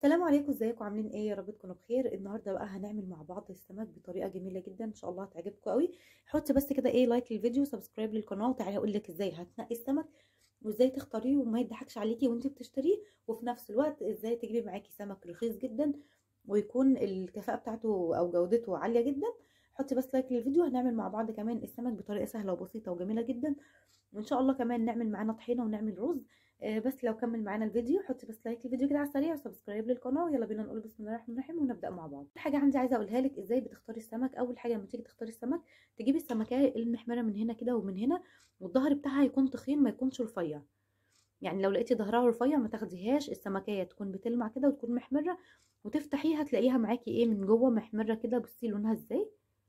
السلام عليكم ازيكم عاملين ايه يا رب تكونوا بخير النهارده بقى هنعمل مع بعض السمك بطريقه جميله جدا ان شاء الله هتعجبكم قوي حط بس كده ايه لايك للفيديو سبسكرايب للقناه وتعالى اقول لك ازاي هتنقي السمك وازاي تختاريه وما يضحكش عليكي وانت بتشتريه وفي نفس الوقت ازاي تجيبي معاكي سمك رخيص جدا ويكون الكفاءه بتاعته او جودته عاليه جدا حطي بس لايك للفيديو هنعمل مع بعض كمان السمك بطريقه سهله وبسيطه وجميله جدا وان شاء الله كمان نعمل معانا طحينه ونعمل رز بس لو كمل معانا الفيديو حطي بس لايك للفيديو كده على السريع وسبسكرايب للقناه ويلا بينا نقول بسم الله الرحمن الرحيم ونبدا مع بعض حاجه عندي عايزه اقولها لك ازاي بتختاري السمك اول حاجه لما تيجي تختاري السمك تجيبي السمكيه المحمره من هنا كده ومن هنا والظهر بتاعها يكون تخين ما يكونش رفيع يعني لو لقيتي ظهرها رفيع ما تاخديهاش السمكيه تكون بتلمع كده وتكون محمره وتفتحيها تلاقيها معاكي ايه من جوه محمره كده بصي لونها ازاي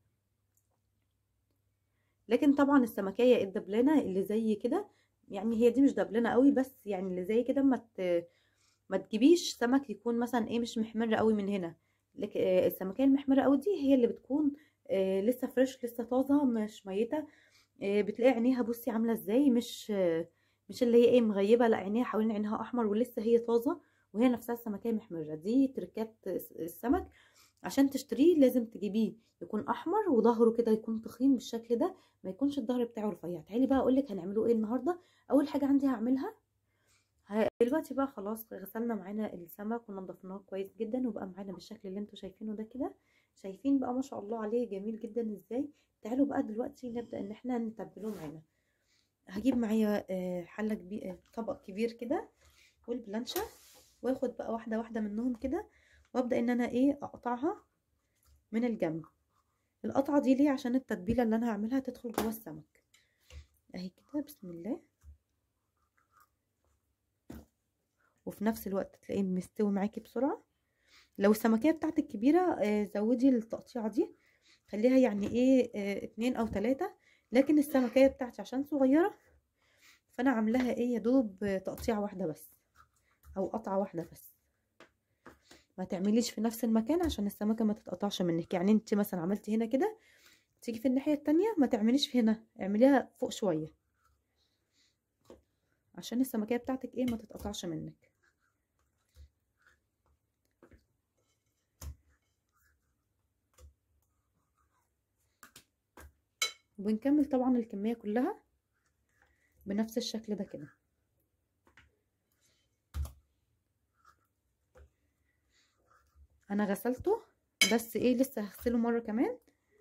لكن طبعا السمكيه الدبلانه اللي زي كده يعني هي دي مش دبلانه قوي بس يعني اللي زي كده ما ما تجيبيش سمك يكون مثلا ايه مش محمر قوي من هنا لكن السمكيه المحمره قوي دي هي اللي بتكون آه لسه فريش لسه طازه مش ميته آه بتلاقي عينيها بصي عامله ازاي مش آه مش اللي هي ايه مغيبه لا عينيها حوالين عينها احمر ولسه هي طازه وهي نفسها السمكيه محمره دي تركات السمك عشان تشتريه لازم تجيبيه يكون احمر وظهره كده يكون تخين بالشكل ده ما يكونش الظهر بتاعه رفيع تعالي بقى اقول لك هنعمله ايه النهارده اول حاجه عندي هعملها دلوقتي بقى خلاص غسلنا معانا السمك ونضفناه كويس جدا وبقى معانا بالشكل اللي انتوا شايفينه ده كده شايفين بقى ما شاء الله عليه جميل جدا ازاي تعالوا بقى دلوقتي نبدا ان احنا نتبله معانا هجيب معايا حله كبير طبق كبير كده والبلانشه واخد بقى واحده واحده منهم كده وابدا ان انا ايه اقطعها من الجنب القطعه دي ليه عشان التتبيله اللي انا هعملها تدخل جوه السمك اهي كده بسم الله وفي نفس الوقت تلاقيه مستوي معاكي بسرعه لو السمكيه بتاعتك كبيره آه زودي التقطيعه دي خليها يعني ايه آه اتنين او تلاتة لكن السمكيه بتاعتي عشان صغيره فانا عاملاها ايه يا دوب تقطيعه واحده بس او قطعه واحده بس ما تعمليش في نفس المكان عشان السمكه ما تتقطعش منك يعني انت مثلا عملتي هنا كده تيجي في الناحيه التانية ما تعمليش في هنا اعمليها فوق شويه عشان السمكيه بتاعتك ايه ما تتقطعش منك وبنكمل طبعا الكميه كلها بنفس الشكل ده كده انا غسلته بس ايه لسه هغسله مره كمان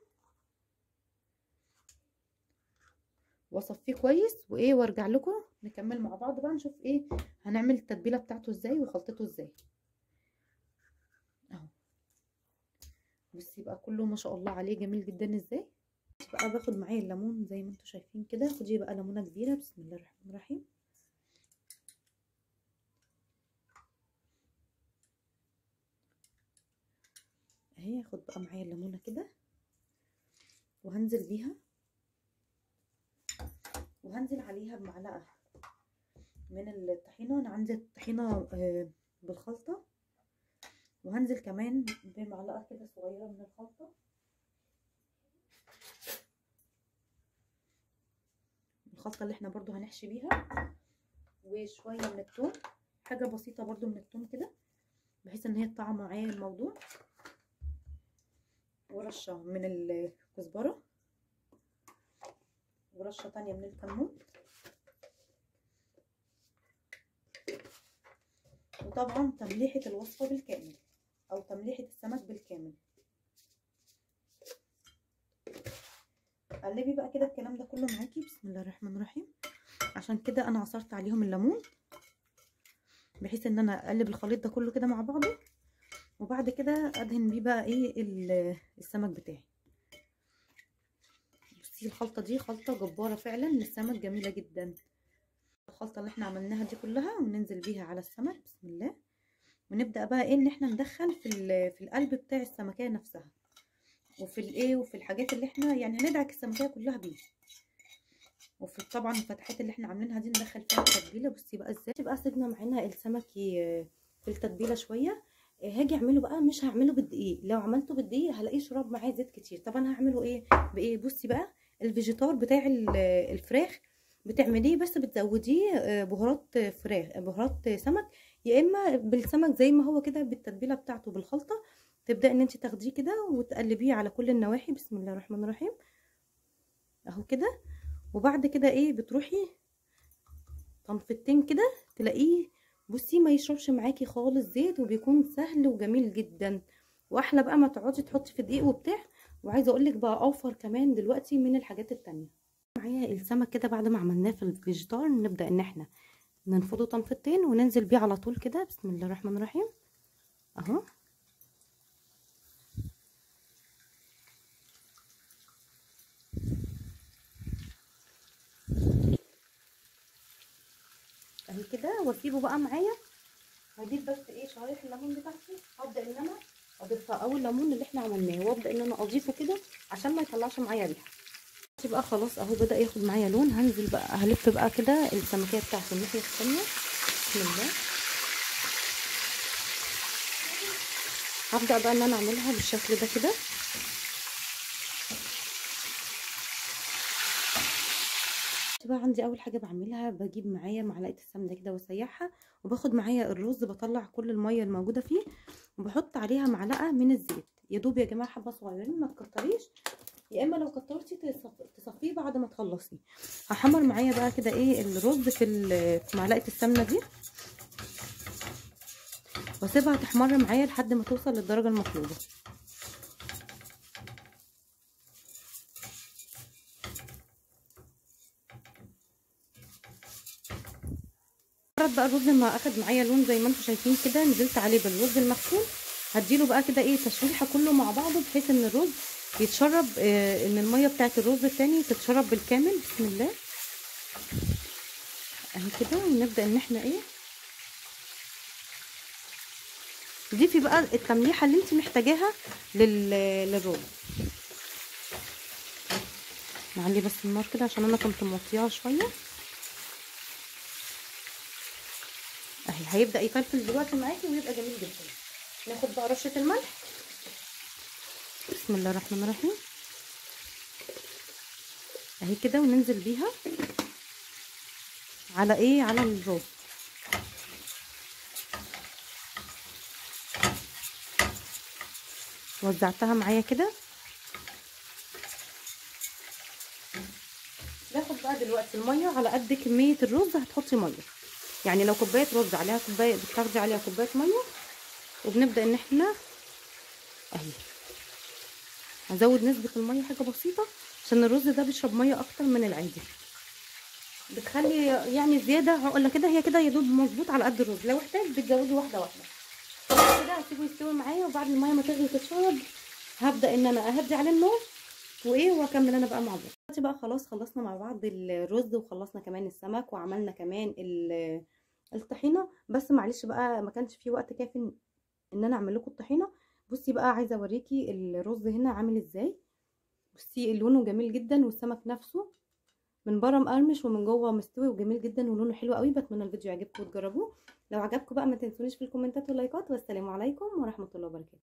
واصفيه كويس وايه وارجع لكم نكمل مع بعض بقى نشوف ايه هنعمل التتبيله بتاعته ازاي وخلطته ازاي اهو بصي بقى كله ما شاء الله عليه جميل جدا ازاي بقى باخد معايا الليمون زي ما انتم شايفين كده خدي بقى ليمونه كبيره بسم الله الرحمن الرحيم اهي هاخد بقى معايا الليمونه كده وهنزل بيها وهنزل عليها بمعلقه من الطحينه انا عندي الطحينه بالخلطه وهنزل كمان بمعلقه كده صغيره من الخلطه الخلطه اللي احنا برضو هنحشي بيها وشويه من الثوم حاجه بسيطه برضو من الثوم كده بحيث ان هي تطعم معايا الموضوع ورشه من الكزبره ورشه تانية من الكمون وطبعا تمليحه الوصفه بالكامل او تمليحه السمك بالكامل قلبي بقى كده الكلام ده كله معاكي بسم الله الرحمن الرحيم عشان كده انا عصرت عليهم الليمون بحيث ان انا اقلب الخليط ده كله كده مع بعضه وبعد كده ادهن بيه بقى ايه السمك بتاعي بصي الخلطه دي خلطه جباره فعلا للسمك جميله جدا الخلطه اللي احنا عملناها دي كلها وننزل بيها على السمك بسم الله ونبدا بقى ايه ان احنا ندخل في في القلب بتاع السمكيه نفسها وفي الايه وفي الحاجات اللي احنا يعني هندعك السمكيه كلها بيه وفي طبعا الفتحات اللي احنا عاملينها دي ندخل فيها التتبيله بصي بقى ازاي تبقى سيبنا معانا السمك في التتبيله شويه هاجي اعمله بقى مش هعمله بالدقيق لو عملته بالدقيق هلاقيه شرب معاه زيت كتير طب انا هعمله ايه بايه بصي بقى الفيجيتار بتاع الفراخ بتعمليه بس بتزوديه بهارات فراخ بهارات سمك يا اما بالسمك زي ما هو كده بالتتبيله بتاعته بالخلطه تبداي ان انت تاخديه كده وتقلبيه على كل النواحي بسم الله الرحمن الرحيم اهو كده وبعد كده ايه بتروحي طنفتين كده تلاقيه بصي ما يشربش معاكي خالص زيت وبيكون سهل وجميل جدا واحلى بقى ما تقعدي تحطي في دقيق وبتاع وعايزه اقول لك بقى اوفر كمان دلوقتي من الحاجات التانية معايا السمك كده بعد ما عملناه في الفيجيتار نبدا ان احنا ننفضه طنفتين وننزل بيه على طول كده بسم الله الرحمن الرحيم اهو اهي كده واسيبه بقى معايا هجيب بس ايه شرايح الليمون بتاعتي هبدا ان انا اضيفها او الليمون اللي احنا عملناه وابدا ان انا اضيفه كده عشان ما يطلعش معايا ريحه بقى خلاص اهو بدا ياخد معايا لون هنزل بقى هلف بقى كده السمكيه بتاعته الناحيه الثانيه بسم الله هبدا بقى ان انا اعملها بالشكل ده كده بقى عندي اول حاجه بعملها بجيب معايا معلقه السمنه كده واسيحها وباخد معايا الرز بطلع كل الميه الموجوده فيه وبحط عليها معلقه من الزيت يا دوب يا جماعه حبه صغيرين ما تكتريش يا اما لو كترتي تصفيه بعد ما تخلصي هحمر معايا بقى كده ايه الرز في في معلقه السمنه دي واسيبها تحمر معايا لحد ما توصل للدرجه المطلوبه مجرد بقى الرز ما اخد معايا لون زي ما انتم شايفين كده نزلت عليه بالرز المغسول هديله بقى كده ايه تشويحه كله مع بعضه بحيث ان الرز يتشرب آه ان الميه بتاعت الرز التاني تتشرب بالكامل بسم الله اهي كده ونبدا ان احنا ايه ضيفي بقى التمليحه اللي انت محتاجاها لل... للرز نعلي بس النار كده عشان انا كنت موطياها شويه اهي هيبدا يفلفل دلوقتي معاكي ويبقى جميل جدا ناخد بقى رشه الملح بسم الله الرحمن الرحيم اهي كده وننزل بيها على ايه على الرز وزعتها معايا كده ناخد بقى دلوقتي الميه على قد كميه الرز هتحطي ميه يعني لو كوبايه رز عليها كوبايه بتاخدي عليها كوبايه ميه وبنبدا ان احنا اهي هزود نسبه الميه حاجه بسيطه عشان الرز ده بيشرب ميه اكتر من العادي بتخلي يعني زياده عقله كده هي كده يا دوب مظبوط على قد الرز لو احتاج بتزودي واحده واحده كده هسيبه يستوي معايا وبعد الميه ما تغلي تتشرب هبدا ان انا اهدي عليه النار وايه واكمل انا بقى مع بعض دلوقتي بقى خلاص خلصنا مع بعض الرز وخلصنا كمان السمك وعملنا كمان الطحينه بس معلش بقى ما كانش في وقت كافي ان انا اعمل لكم الطحينه بصي بقى عايزه اوريكي الرز هنا عامل ازاي بصي لونه جميل جدا والسمك نفسه من بره مقرمش ومن جوه مستوي وجميل جدا ولونه حلو قوي بتمنى الفيديو يعجبكم وتجربوه لو عجبكم بقى ما تنسونيش في الكومنتات واللايكات والسلام عليكم ورحمه الله وبركاته